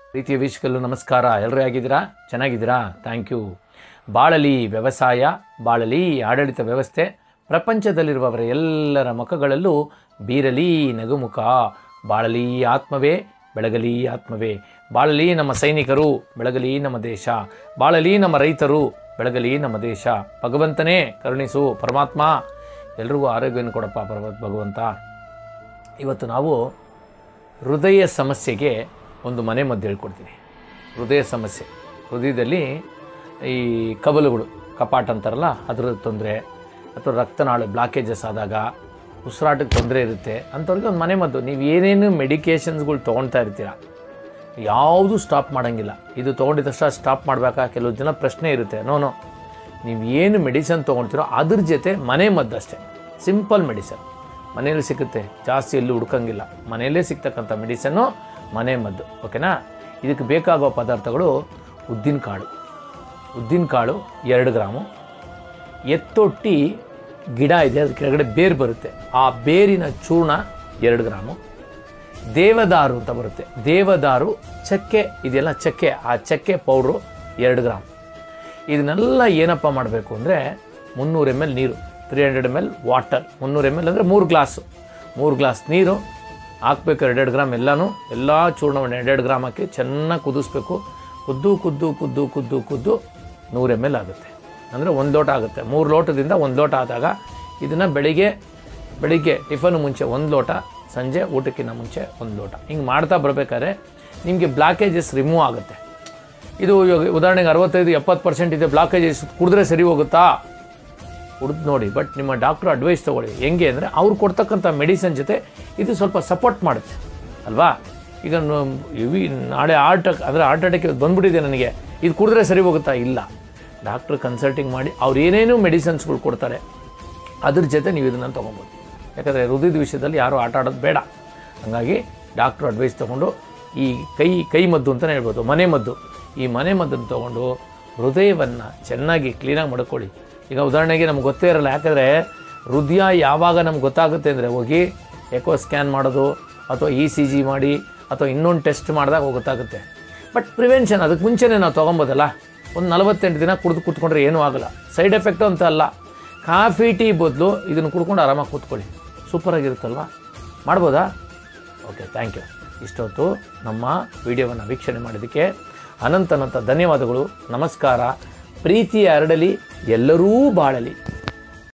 ಪ್ರೀತಿಯ ವೀಕ್ಷಕರು ನಮಸ್ಕಾರ ಎಲ್ಲರೂ ಹೇಗಿದ್ದೀರಾ ಚೆನ್ನಾಗಿದ್ದೀರಾ ಥ್ಯಾಂಕ್ ಯು ಬಾಳಲಿ ವ್ಯವಸಾಯ ಬಾಳಲಿ ಆಡಳಿತ ವ್ಯವಸ್ಥೆ ಪ್ರಪಂಚದಲ್ಲಿರುವವರ ಎಲ್ಲರ ಮುಖಗಳಲ್ಲೂ ಬೀರಲಿ ನಗುಮುಖ ಬಾಳಲಿ ಆತ್ಮವೇ ಬೆಳಗಲಿ ಆತ್ಮವೇ ಬಾಳಲಿ ನಮ್ಮ ಸೈನಿಕರು ಬೆಳಗಲಿ ನಮ್ಮ ದೇಶ ಬಾಳಲಿ ನಮ್ಮ ರೈತರು ಬೆಳಗಲಿ ನಮ್ಮ ದೇಶ ಭಗವಂತನೇ ಕರುಣಿಸು ಪರಮಾತ್ಮ ಎಲ್ರಿಗೂ ಆರೋಗ್ಯವನ್ನು ಕೊಡಪ್ಪ ಪರ್ವತ್ ಭಗವಂತ ಇವತ್ತು ನಾವು ಹೃದಯ ಸಮಸ್ಯೆಗೆ ಒಂದು ಮನೆ ಮದ್ದು ಹೇಳ್ಕೊಡ್ತೀನಿ ಹೃದಯ ಸಮಸ್ಯೆ ಹೃದಯದಲ್ಲಿ ಈ ಕವಲುಗಳು ಕಪಾಟ ಅಂತಾರಲ್ಲ ಅದರ ತೊಂದರೆ ಅಥವಾ ರಕ್ತನಾಳು ಬ್ಲಾಕೇಜಸ್ ಆದಾಗ ಉಸಿರಾಟಕ್ಕೆ ತೊಂದರೆ ಇರುತ್ತೆ ಅಂಥವ್ರಿಗೆ ಒಂದು ಮನೆ ಮದ್ದು ನೀವು ಏನೇನು ಮೆಡಿಕೇಷನ್ಸ್ಗಳು ತೊಗೊಳ್ತಾ ಇರ್ತೀರ ಯಾವುದು ಸ್ಟಾಪ್ ಮಾಡೋಂಗಿಲ್ಲ ಇದು ತೊಗೊಂಡಿದ ತಕ್ಷಣ ಸ್ಟಾಪ್ ಮಾಡಬೇಕಾ ಕೆಲವು ಜನ ಪ್ರಶ್ನೆ ಇರುತ್ತೆ ನೋ ನೋ ನೀವು ಏನು ಮೆಡಿಸನ್ ತೊಗೊಳ್ತೀರೋ ಅದ್ರ ಜೊತೆ ಮನೆ ಮದ್ದು ಅಷ್ಟೇ ಸಿಂಪಲ್ ಮೆಡಿಸನ್ ಮನೆಯಲ್ಲಿ ಸಿಗುತ್ತೆ ಜಾಸ್ತಿ ಎಲ್ಲೂ ಹುಡ್ಕಂಗಿಲ್ಲ ಮನೆಯಲ್ಲೇ ಸಿಗ್ತಕ್ಕಂಥ ಮೆಡಿಸನ್ನು ಮನೆ ಮದ್ದು ಓಕೆನಾ ಇದಕ್ಕೆ ಬೇಕಾಗುವ ಪದಾರ್ಥಗಳು ಉದ್ದಿನ ಕಾಳು ಉದ್ದಿನ ಕಾಳು ಎರಡು ಗ್ರಾಮು ಎತ್ತೊಟ್ಟಿ ಗಿಡ ಇದೆ ಅದ್ರ ಕೆಳಗಡೆ ಬೇರು ಬರುತ್ತೆ ಆ ಬೇರಿನ ಚೂರ್ಣ ಎರಡು ಗ್ರಾಮು ದೇವದಾರು ಅಂತ ಬರುತ್ತೆ ದೇವದಾರು ಚಕ್ಕೆ ಇದೆಲ್ಲ ಚಕ್ಕೆ ಆ ಚಕ್ಕೆ ಪೌಡ್ರು ಎರಡು ಗ್ರಾಮ್ ಇದನ್ನೆಲ್ಲ ಏನಪ್ಪ ಮಾಡಬೇಕು ಅಂದರೆ ಮುನ್ನೂರು ಎಮ್ ಎಲ್ ನೀರು three hundred M L water ಮುನ್ನೂರು ಎಮ್ ಎಲ್ ಅಂದರೆ ಮೂರು ಗ್ಲಾಸು ಮೂರು ಗ್ಲಾಸ್ ನೀರು ಹಾಕ್ಬೇಕು ಎರಡೆರಡು ಗ್ರಾಮ್ ಎಲ್ಲನೂ ಎಲ್ಲ ಚೂರ್ಣವನ್ನು ಎರಡೆರಡು ಗ್ರಾಮ್ ಹಾಕಿ ಚೆನ್ನಾಗಿ ಕುದಿಸ್ಬೇಕು ಕುದ್ದು ಕುದ್ದು ಕುದ್ದು ಕುದ್ದು ಕುದ್ದು ನೂರು ಎಮ್ ಎಲ್ ಆಗುತ್ತೆ ಅಂದರೆ ಒಂದು ಲೋಟ ಆಗುತ್ತೆ ಮೂರು ಲೋಟದಿಂದ ಒಂದು ಲೋಟ ಆದಾಗ ಇದನ್ನು ಬೆಳಿಗ್ಗೆ ಬೆಳಿಗ್ಗೆ ಟಿಫನ್ ಮುಂಚೆ ಒಂದು ಲೋಟ ಸಂಜೆ ಊಟಕ್ಕಿಂತ ಮುಂಚೆ ಒಂದು ಲೋಟ ಹಿಂಗೆ ಮಾಡ್ತಾ ಬರಬೇಕಾದ್ರೆ ನಿಮಗೆ ಬ್ಲಾಕೇಜಸ್ ರಿಮೂವ್ ಆಗುತ್ತೆ ಇದು ಇವಾಗ ಉದಾಹರಣೆಗೆ ಅರವತ್ತೈದು ಎಪ್ಪತ್ತು ಪರ್ಸೆಂಟ್ ಇದೆ ಬ್ಲಾಕೇಜಸ್ ಕುಡಿದ್ರೆ ಸರಿ ಹೋಗುತ್ತಾ ಕುಡ್ದು ನೋಡಿ ಬಟ್ ನಿಮ್ಮ ಡಾಕ್ಟ್ರು ಅಡ್ವೈಸ್ ತೊಗೊಳ್ಳಿ ಹೆಂಗೆ ಅಂದರೆ ಅವ್ರು ಕೊಡ್ತಕ್ಕಂಥ ಮೆಡಿಸನ್ ಜೊತೆ ಇದು ಸ್ವಲ್ಪ ಸಪೋರ್ಟ್ ಮಾಡುತ್ತೆ ಅಲ್ವಾ ಈಗ ನ- ಇವಿ ನಾಳೆ ಹಾರ್ಟ್ ಅಂದರೆ ಹಾರ್ಟ್ ಅಟ್ಯಾಕ್ ಬಂದ್ಬಿಟ್ಟಿದೆ ನನಗೆ ಇದು ಕುಡಿದ್ರೆ ಸರಿ ಹೋಗುತ್ತಾ ಇಲ್ಲ ಡಾಕ್ಟ್ರ್ ಕನ್ಸಲ್ಟಿಂಗ್ ಮಾಡಿ ಅವ್ರು ಏನೇನು ಮೆಡಿಸನ್ಸ್ಗಳು ಕೊಡ್ತಾರೆ ಅದ್ರ ಜೊತೆ ನೀವು ಇದನ್ನು ತೊಗೊಬೋದು ಯಾಕಂದರೆ ಹೃದಯದ ವಿಷಯದಲ್ಲಿ ಯಾರೂ ಆಟ ಆಡೋದು ಬೇಡ ಹಾಗಾಗಿ ಡಾಕ್ಟ್ರು ಅಡ್ವೈಸ್ ತೊಗೊಂಡು ಈ ಕೈ ಕೈ ಮದ್ದು ಅಂತಲೇ ಹೇಳ್ಬೋದು ಮನೆ ಮದ್ದು ಈ ಮನೆ ಮದ್ದನ್ನು ತೊಗೊಂಡು ಹೃದಯವನ್ನು ಚೆನ್ನಾಗಿ ಕ್ಲೀನಾಗಿ ಮಾಡ್ಕೊಳ್ಳಿ ಈಗ ಉದಾಹರಣೆಗೆ ನಮ್ಗೆ ಗೊತ್ತೇ ಇರಲ್ಲ ಯಾಕಂದರೆ ಹೃದಯ ಯಾವಾಗ ನಮ್ಗೆ ಗೊತ್ತಾಗುತ್ತೆ ಅಂದರೆ ಹೋಗಿ ಎಕೋ ಸ್ಕ್ಯಾನ್ ಮಾಡೋದು ಅಥವಾ ಇ ಸಿ ಜಿ ಮಾಡಿ ಅಥವಾ ಇನ್ನೊಂದು ಟೆಸ್ಟ್ ಮಾಡಿದಾಗ ಗೊತ್ತಾಗುತ್ತೆ ಬಟ್ ಪ್ರಿವೆನ್ಷನ್ ಅದಕ್ಕೆ ಮುಂಚೆನೇ ನಾವು ತೊಗೊಬೋದಲ್ಲ ಒಂದು ನಲವತ್ತೆಂಟು ದಿನ ಕುಡಿದು ಕೂತ್ಕೊಂಡ್ರೆ ಏನೂ ಆಗಲ್ಲ ಸೈಡ್ ಎಫೆಕ್ಟು ಅಂತ ಅಲ್ಲ ಕಾಫಿ ಟೀ ಬದಲು ಇದನ್ನು ಕುಡ್ಕೊಂಡು ಆರಾಮಾಗಿ ಕೂತ್ಕೊಳ್ಳಿ ಸೂಪರಾಗಿರುತ್ತಲ್ವಾ ಮಾಡ್ಬೋದಾ ಓಕೆ ಥ್ಯಾಂಕ್ ಯು ಇಷ್ಟೊತ್ತು ನಮ್ಮ ವಿಡಿಯೋವನ್ನು ವೀಕ್ಷಣೆ ಮಾಡಿದ್ದಕ್ಕೆ ಅನಂತ ಅನಂತ ಧನ್ಯವಾದಗಳು ನಮಸ್ಕಾರ ಪ್ರೀತಿ ಹರಡಲಿ ಎಲ್ಲರೂ ಬಾಳಲಿ